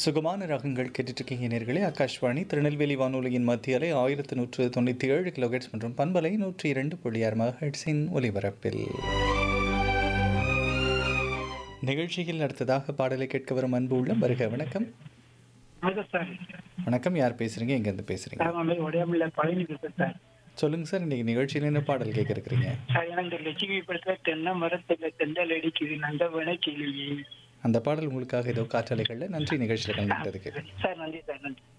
சுகமான ராகங்கள் கேட்டுட்ருக்கீங்க நேர்களே ஆகாஷ்வாணி திருநெல்வேலி வானொலியின் மத்திய அலை ஆயிரத்து நூற்று தொண்ணூற்றி ஏழு கிலோஹெட்ஸ் மற்றும் பண்பலை நூற்றி இரண்டு புள்ளி ஆறு மெகாஹெட்ஸின் ஒலிபரப்பில் நிகழ்ச்சியில் அடுத்ததாக பாடலை கேட்க வரும் அன்பு உள்ள வருக வணக்கம் வணக்கம் சார் வணக்கம் யார் பேசுறீங்க எங்கேருந்து பேசுறீங்க சார் நான் உடையாமல பழனி பேசுறேன் சார் சொல்லுங்க சார் இன்னைக்கு நிகழ்ச்சியில் என்ன பாடல் கேட்க இருக்கிறீங்க சார் எனக்கு இந்த லட்சுமி படத்துல தென்னை மரத்துல தெண்டல் அடிக்குது நந்தவன கிளியே அந்த பாடல் உங்களுக்காக ஏதோ காற்றலைகளில் நன்றி நிகழ்ச்சியில் கலந்துக்கிட்டதுக்கு சார் நன்றி சார் நன்றி